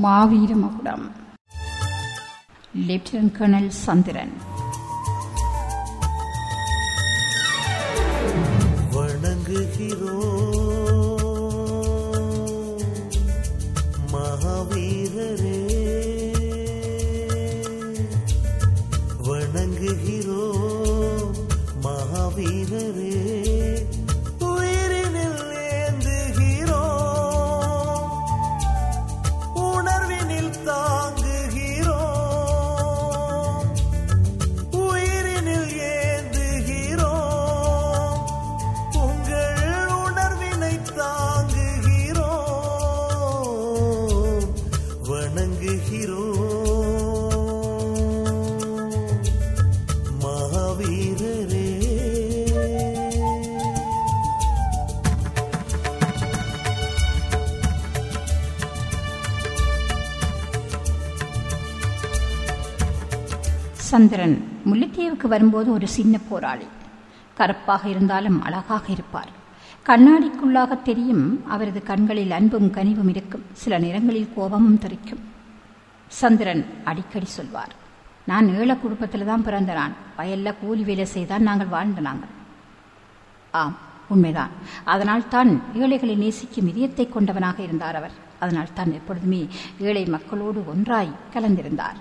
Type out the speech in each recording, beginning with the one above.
மாவீர மகுடம் lieutenant colonel சந்திரன் வணங்குகிறோம் மகாவீரரே வணங்குகிறோம் மகாவீரரே உயிரினில் ஏந்துகிறோம் உணர்வினில் தாங்குகிறோம் உயிரினில் ஏந்துகிறோம் உங்கள் உணர்வினை தாங்குகிறோம் வணங்குகிறோம் மகாவீரரே சந்திரன் முல்லைத்தீவுக்கு வரும்போது ஒரு சின்ன போராளி கருப்பாக இருந்தாலும் அழகாக இருப்பார் கண்ணாடிக்குள்ளாக தெரியும் அவரது கண்களில் அன்பும் கனிவும் இருக்கும் சில நேரங்களில் கோபமும் தெரிக்கும் சந்திரன் அடிக்கடி சொல்வார் நான் ஏழ குடும்பத்தில் தான் பிறந்த நான் வயல்ல கூலி வேலை செய்தான் நாங்கள் வாழ்ந்த நாங்கள் ஆம் உண்மைதான் அதனால் தான் ஏழைகளை நேசிக்கும் இதயத்தை கொண்டவனாக இருந்தார் அவர் அதனால் தான் எப்பொழுதுமே ஏழை மக்களோடு ஒன்றாய் கலந்திருந்தார்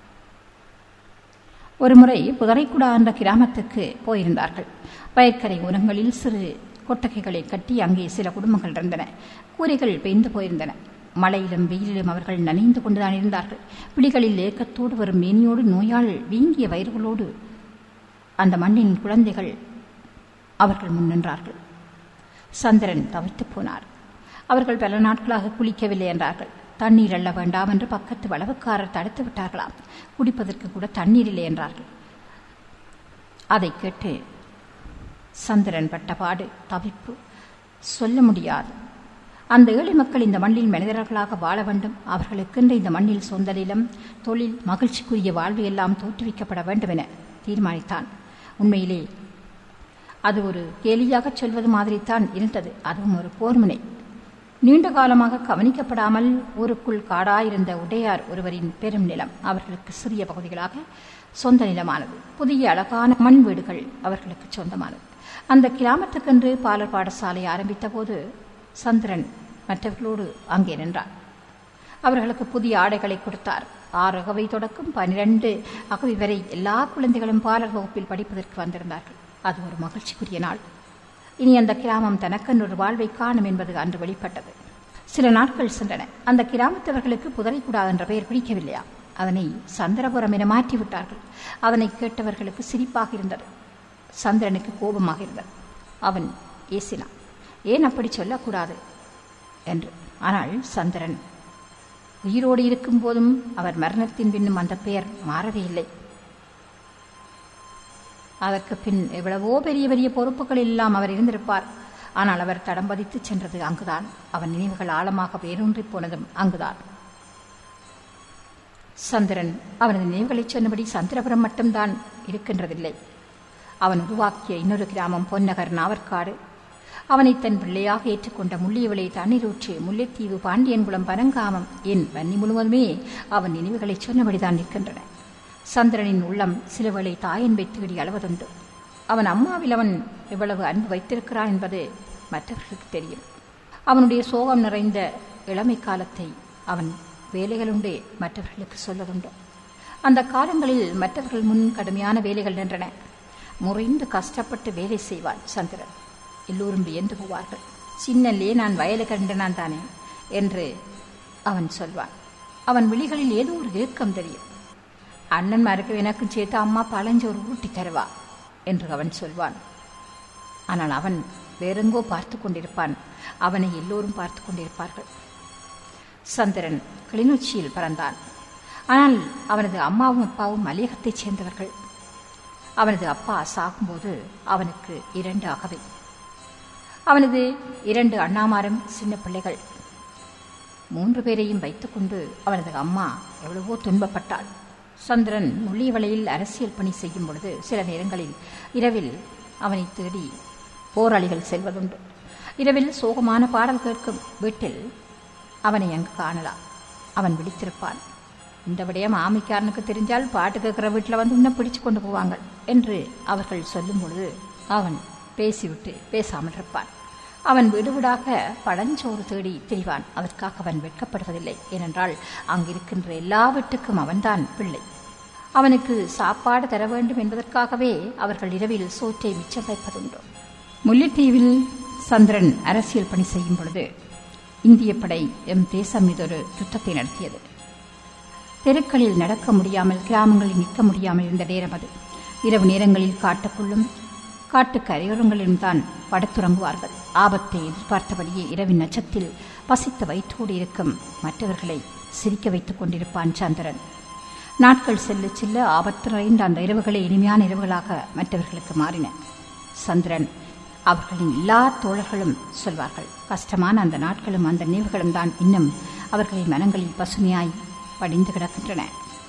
ஒருமுறை புதரைக்குடா என்ற கிராமத்துக்கு போயிருந்தார்கள் வயற்கரை ஓரங்களில் சிறு கொட்டகைகளை கட்டி அங்கே சில குடும்பங்கள் இருந்தன கூரைகள் பெய்ந்து போயிருந்தன மழையிலும் வெயிலிலும் அவர்கள் நனைந்து கொண்டுதான் இருந்தார்கள் பிடிகளில் ஏக்கத்தோடு வரும் மேனியோடு நோயால் வீங்கிய வயிறுகளோடு அந்த மண்ணின் குழந்தைகள் அவர்கள் முன் நின்றார்கள் சந்திரன் தவிர்த்து போனார் அவர்கள் பல நாட்களாக குளிக்கவில்லை என்றார்கள் தண்ணீர் அள்ள வேண்டாம் என்று பக்கத்து வளவுக்காரர் தடுத்து விட்டார்களாம் குடிப்பதற்கு கூட தண்ணீர் இல்லை என்றார்கள் அதை கேட்டு சந்திரன் பட்ட பாடு தவிப்பு சொல்ல முடியாது அந்த ஏழை மக்கள் இந்த மண்ணில் மனிதர்களாக வாழ வேண்டும் அவர்களுக்கென்று இந்த மண்ணில் சொந்த நிலம் தொழில் மகிழ்ச்சிக்குரிய வாழ்வு எல்லாம் தோற்றுவிக்கப்பட வேண்டும் என தீர்மானித்தான் உண்மையிலே அது ஒரு கேலியாக சொல்வது மாதிரித்தான் இருந்தது அதுவும் ஒரு போர்முனை நீண்ட காலமாக கவனிக்கப்படாமல் ஊருக்குள் காடாயிருந்த உடையார் ஒருவரின் பெரும் நிலம் அவர்களுக்கு சிறிய பகுதிகளாக சொந்த நிலமானது புதிய அழகான மண் வீடுகள் அவர்களுக்கு சொந்தமானது அந்த கிராமத்துக்கென்று பாலர் பாடசாலை ஆரம்பித்த போது சந்திரன் மற்றவர்களோடு அங்கே நின்றார் அவர்களுக்கு புதிய ஆடைகளை கொடுத்தார் ஆறு அகவை தொடக்கம் பனிரெண்டு அகவை வரை எல்லா குழந்தைகளும் பாலர் வகுப்பில் படிப்பதற்கு வந்திருந்தார்கள் அது ஒரு மகிழ்ச்சிக்குரிய நாள் இனி அந்த கிராமம் தனக்கென்று ஒரு வாழ்வை காணும் என்பது அன்று வெளிப்பட்டது சில நாட்கள் சென்றன அந்த கிராமத்தவர்களுக்கு புதரைக்குடா என்ற பெயர் பிடிக்கவில்லையா அதனை சந்திரபுரம் என மாற்றிவிட்டார்கள் அதனை கேட்டவர்களுக்கு சிரிப்பாக இருந்தது சந்திரனுக்கு கோபமாக இருந்தது அவன் ஏசினான் ஏன் அப்படி சொல்லக்கூடாது என்று ஆனால் சந்திரன் உயிரோடு இருக்கும் போதும் அவர் மரணத்தின் பின்னும் அந்த பெயர் மாறவே இல்லை அதற்கு பின் எவ்வளவோ பெரிய பெரிய பொறுப்புகள் எல்லாம் அவர் இருந்திருப்பார் ஆனால் அவர் தடம் பதித்து சென்றது அங்குதான் அவன் நினைவுகள் ஆழமாக வேரூன்றி போனதும் அங்குதான் சந்திரன் அவனது நினைவுகளை சொன்னபடி சந்திரபுரம் மட்டும்தான் இருக்கின்றதில்லை அவன் உருவாக்கிய இன்னொரு கிராமம் பொன்னகர் நாவற்காடு அவனை தன் பிள்ளையாக ஏற்றுக்கொண்ட முள்ளியவளை தண்ணீரூற்று முல்லைத்தீவு பாண்டியன்குளம் பனங்காமம் என் வன்னி முழுவதுமே அவன் நினைவுகளை சொன்னபடிதான் நிற்கின்றன சந்திரனின் உள்ளம் சிலவேளை தாயன்பை தேடி அளவதுண்டு அவன் அம்மாவில் அவன் எவ்வளவு அன்பு வைத்திருக்கிறான் என்பது மற்றவர்களுக்கு தெரியும் அவனுடைய சோகம் நிறைந்த இளமை காலத்தை அவன் வேலைகளுண்டே மற்றவர்களுக்கு சொல்லதுண்டு அந்த காலங்களில் மற்றவர்கள் முன் கடுமையான வேலைகள் நின்றன முறைந்து கஷ்டப்பட்டு வேலை செய்வான் சந்திரன் எல்லோரும் வியந்து போவார்கள் சின்னல்லே நான் வயலை கண்டனான் தானே என்று அவன் சொல்வான் அவன் விழிகளில் ஏதோ ஒரு ஏக்கம் தெரியும் அண்ணன்மாருக்கு எனக்கும் சேர்த்து அம்மா பழஞ்சோறு ஊட்டி தருவா என்று அவன் சொல்வான் ஆனால் அவன் வேறெங்கோ பார்த்து கொண்டிருப்பான் அவனை எல்லோரும் பார்த்து கொண்டிருப்பார்கள் சந்திரன் கிளிநொச்சியில் பிறந்தான் ஆனால் அவனது அம்மாவும் அப்பாவும் மலையகத்தைச் சேர்ந்தவர்கள் அவனது அப்பா சாகும்போது அவனுக்கு இரண்டு அகவை அவனது இரண்டு அண்ணாமாரும் சின்ன பிள்ளைகள் மூன்று பேரையும் வைத்துக்கொண்டு அவனது அம்மா எவ்வளவோ துன்பப்பட்டாள் சந்திரன் முள்ளியவளையில் அரசியல் பணி செய்யும் பொழுது சில நேரங்களில் இரவில் அவனை தேடி போராளிகள் செல்வதுண்டு இரவில் சோகமான பாடல் கேட்கும் வீட்டில் அவனை அங்கு காணலாம் அவன் விழித்திருப்பான் இந்த விடயம் ஆமிக்காரனுக்கு தெரிஞ்சால் பாட்டு கேட்கிற வீட்டில் வந்து இன்னும் பிடிச்சு கொண்டு போவாங்க என்று அவர்கள் சொல்லும் பொழுது அவன் பேசிவிட்டு பேசாமல் இருப்பான் அவன் வீடு வீடாக பழஞ்சோறு தேடி திரிவான் அதற்காக அவன் வெட்கப்படுவதில்லை ஏனென்றால் அங்கிருக்கின்ற எல்லா வீட்டுக்கும் அவன்தான் பிள்ளை அவனுக்கு சாப்பாடு தர வேண்டும் என்பதற்காகவே அவர்கள் இரவில் சோற்றை மிச்சம் வைப்பதுண்டு முல்லைத்தீவில் சந்திரன் அரசியல் பணி செய்யும் பொழுது இந்திய படை எம் தேசம் மீது ஒரு யுத்தத்தை நடத்தியது தெருக்களில் நடக்க முடியாமல் கிராமங்களில் நிற்க முடியாமல் இருந்த நேரம் அது இரவு நேரங்களில் காட்டுக்குள்ளும் காட்டு கரையோரங்களிலும் தான் படுத்துறங்குவார்கள் ஆபத்தை எதிர்பார்த்தபடியே இரவின் நச்சத்தில் பசித்த வயிற்றோடு இருக்கும் மற்றவர்களை சிரிக்க வைத்துக் கொண்டிருப்பான் சந்திரன் நாட்கள் செல்ல செல்ல ஆபத்து நிறைந்த அந்த இரவுகளே இனிமையான இரவுகளாக மற்றவர்களுக்கு மாறின சந்திரன் அவர்களின் எல்லா தோழர்களும் சொல்வார்கள் கஷ்டமான அந்த நாட்களும் அந்த நினைவுகளும் தான் இன்னும் அவர்களின் மனங்களில் பசுமையாய் படிந்து கிடக்கின்றன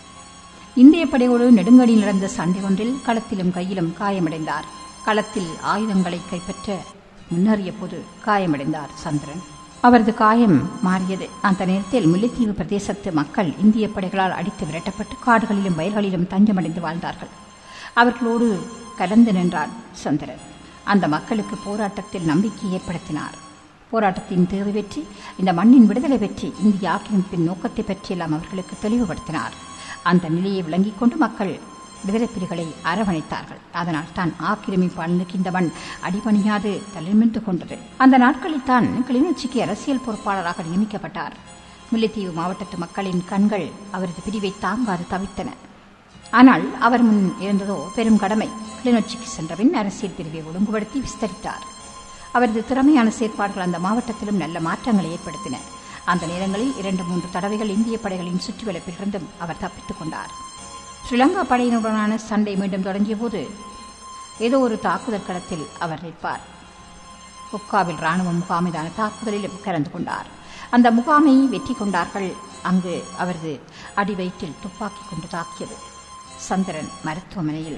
இந்திய படையோடு நெடுங்கடியில் நடந்த சண்டை ஒன்றில் களத்திலும் கையிலும் காயமடைந்தார் களத்தில் ஆயுதங்களை கைப்பற்ற முன்னேறிய போது காயமடைந்தார் சந்திரன் அவரது காயம் மாறியது அந்த நேரத்தில் முல்லைத்தீவு பிரதேசத்து மக்கள் இந்திய படைகளால் அடித்து விரட்டப்பட்டு காடுகளிலும் வயல்களிலும் தஞ்சமடைந்து வாழ்ந்தார்கள் அவர்களோடு கலந்து நின்றார் சந்திரன் அந்த மக்களுக்கு போராட்டத்தில் நம்பிக்கை ஏற்படுத்தினார் போராட்டத்தின் தேவை பற்றி இந்த மண்ணின் விடுதலை பற்றி இந்திய ஆக்கிரமிப்பின் நோக்கத்தை பற்றியெல்லாம் அவர்களுக்கு தெளிவுபடுத்தினார் அந்த நிலையை விளங்கிக் கொண்டு மக்கள் விடுதலை புலிகளை அரவணைத்தார்கள் அதனால் தான் ஆக்கிரமிப்பாளனுக்கு இந்த மண் அடிபணியாது தலைமிந்து கொண்டது அந்த நாட்களில் தான் கிளிநொச்சிக்கு அரசியல் பொறுப்பாளராக நியமிக்கப்பட்டார் முல்லைத்தீவு மாவட்டத்து மக்களின் கண்கள் அவரது பிரிவை தாங்காது தவித்தன ஆனால் அவர் முன் இருந்ததோ பெரும் கடமை கிளிநொச்சிக்கு சென்றபின் அரசியல் பிரிவை ஒழுங்குபடுத்தி விஸ்தரித்தார் அவரது திறமையான செயற்பாடுகள் அந்த மாவட்டத்திலும் நல்ல மாற்றங்களை ஏற்படுத்தின அந்த நேரங்களில் இரண்டு மூன்று தடவைகள் இந்திய படைகளின் சுற்றுவளைப்பிலிருந்தும் அவர் தப்பித்துக் கொண்டார் ஸ்ரீலங்கா படையினருடனான சண்டை மீண்டும் தொடங்கிய போது ஏதோ ஒரு தாக்குதல் களத்தில் அவர் நிற்பார் ஒக்காவில் ராணுவ முகாமிதான தாக்குதலிலும் கலந்து கொண்டார் அந்த முகாமை வெற்றி கொண்டார்கள் அங்கு அவரது அடிவயிற்றில் துப்பாக்கி கொண்டு தாக்கியது சந்திரன் மருத்துவமனையில்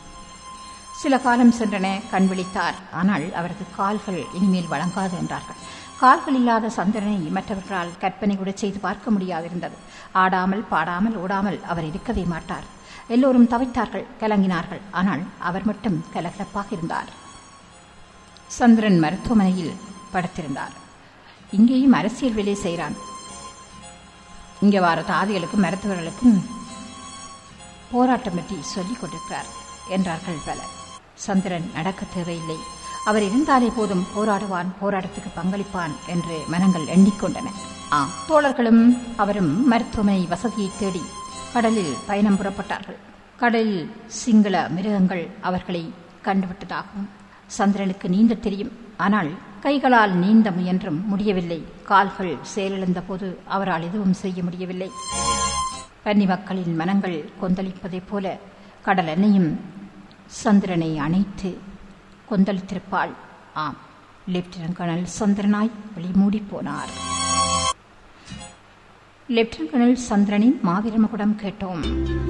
சில காலம் சென்றன கண் விழித்தார் ஆனால் அவரது கால்கள் இனிமேல் வழங்காது என்றார்கள் கால்கள் இல்லாத சந்திரனை மற்றவர்களால் கற்பனை கூட செய்து பார்க்க முடியாதிருந்தது ஆடாமல் பாடாமல் ஓடாமல் அவர் இருக்கவே மாட்டார் எல்லோரும் தவித்தார்கள் கலங்கினார்கள் ஆனால் அவர் மட்டும் கலகலப்பாக இருந்தார் சந்திரன் மருத்துவமனையில் படுத்திருந்தார் இங்கேயும் அரசியல் வேலை செய்கிறான் இங்கே வார தாதிகளுக்கும் மருத்துவர்களுக்கும் போராட்டம் பற்றி சொல்லிக் கொண்டிருக்கிறார் என்றார்கள் பலர் சந்திரன் நடக்க தேவையில்லை அவர் இருந்தாலே போதும் போராடுவான் போராட்டத்துக்கு பங்களிப்பான் என்று மனங்கள் எண்ணிக்கொண்டன ஆம் தோழர்களும் அவரும் மருத்துவமனை வசதியை தேடி கடலில் பயணம் புறப்பட்டார்கள் கடலில் சிங்கள மிருகங்கள் அவர்களை கண்டுவிட்டதாகவும் சந்திரனுக்கு நீந்த தெரியும் ஆனால் கைகளால் நீந்த முயன்றும் முடியவில்லை கால்கள் செயலிழந்த போது அவரால் எதுவும் செய்ய முடியவில்லை கன்னி மக்களின் மனங்கள் கொந்தளிப்பதைப் போல கடல் எண்ணையும் சந்திரனை அணைத்து கொந்தளித்திருப்பாள் ஆம் லெப்டினன்ட் கர்னல் சந்திரனாய் வெளிமூடி போனார் லெப்டினன்ட் கர்னல் சந்திரனின் மாவீரமகுடம் கேட்டோம்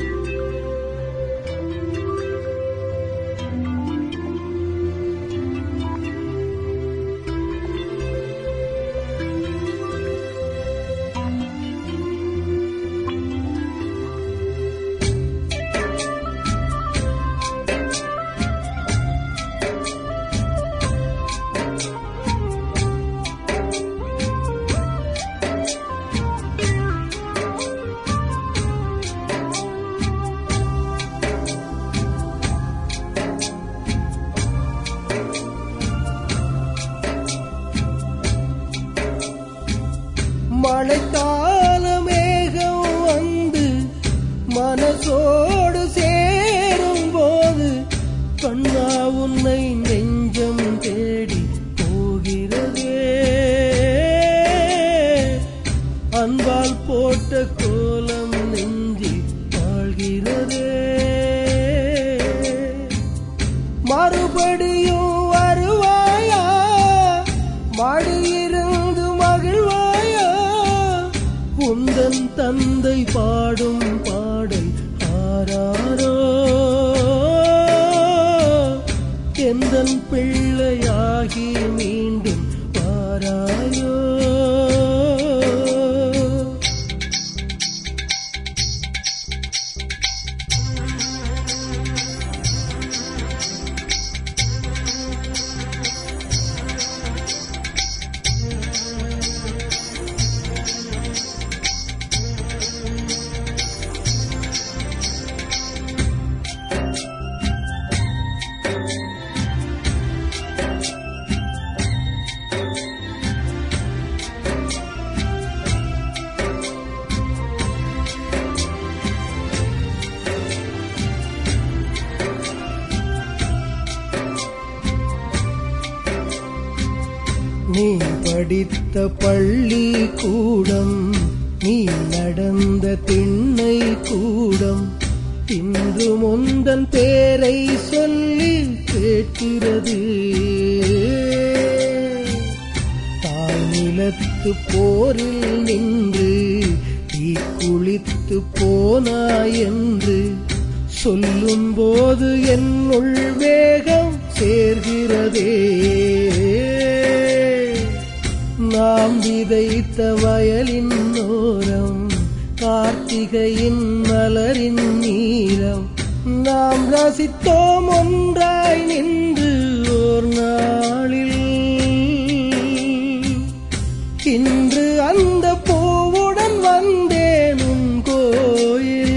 மழைக்கால மேகம் வந்து மனசோடு சேரும் போது கண்ணா உன்னை நெஞ்சம் தேடி போகிறதே அன்பால் போட்ட கோலம் நெஞ்சி வாழ்கிறதே மறுபடியும் வருவாயா மடியிருந்து மகிழ்வாயா உந்தன் தந்தை பாடும் பாடல் ஆராரோ எந்தன் பிள்ளையாகி மீண்டும் பாராயோ படித்த பள்ளி கூடம் நீ நடந்த திண்ணை கூடம் இன்று முந்தன் பேரை சொல்லி கேட்கிறது தாய் நிலத்து போரில் நின்று தீ குளித்து போனாய் என்று சொல்லும் போது என்னுள் வேகம் சேர்கிறதே நாம் விதைத்த வயலின் ஓரம் கார்த்திகையின் மலரின் நீரம் நாம் ரசித்தோம் ஒன்றாய் நின்று ஓர் நாளில் இன்று அந்த பூவுடன் வந்தேன் உன் கோயில்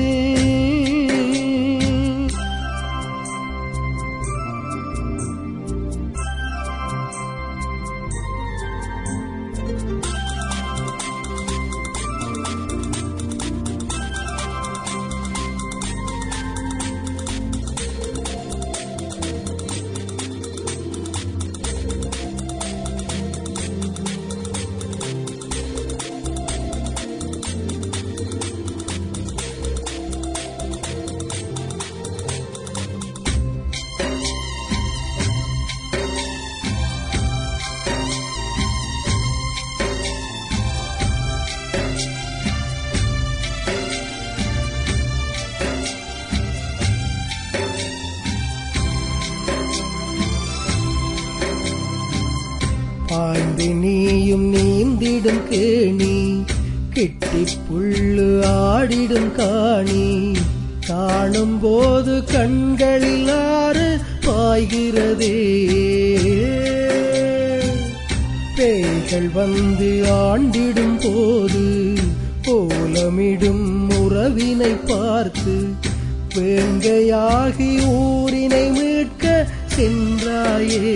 பாய்ந்து நீயும் நீந்திடும் கேணி கெட்டி புல்லு ஆடிடும் காணி காணும் போது கண்களில் ஆறு பாய்கிறதே பேய்கள் வந்து ஆண்டிடும் போது கோலமிடும் உறவினை பார்த்து வேங்கையாகி ஊரினை மீட்க சென்றாயே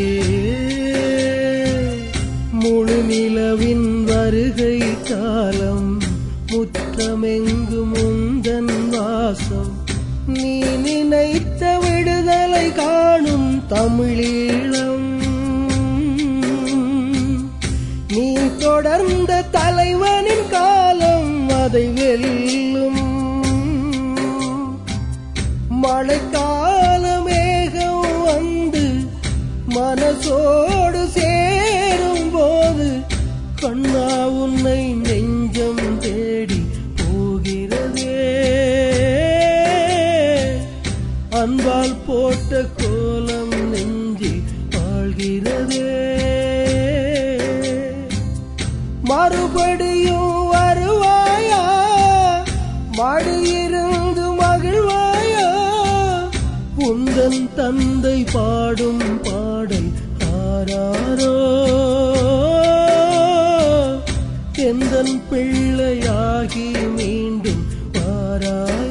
முழு நிலவின் வருகை காலம் முற்றமெங்கும் முந்தன் வாசம் நீ நினைத்த விடுதலை காணும் தமிழீழம் நீ தொடர்ந்த தலைவனின் காலம் அதை வெல்லும் மழைக்கால மேகம் வந்து மனசோடு சேரும் போது கண்ணா உன்னை நெஞ்சம் தேடி போகிறதே அன்பால் போட்ட கோலம் நெஞ்சி வாழ்கிறதே மறுபடியும் வருவாயா மடியிருந்து மகிழ்வாயா உந்தன் தந்தை பாடும் பாடல் ஆராரோ எந்தன் பிள்ளையாகி மீண்டும் வாராய்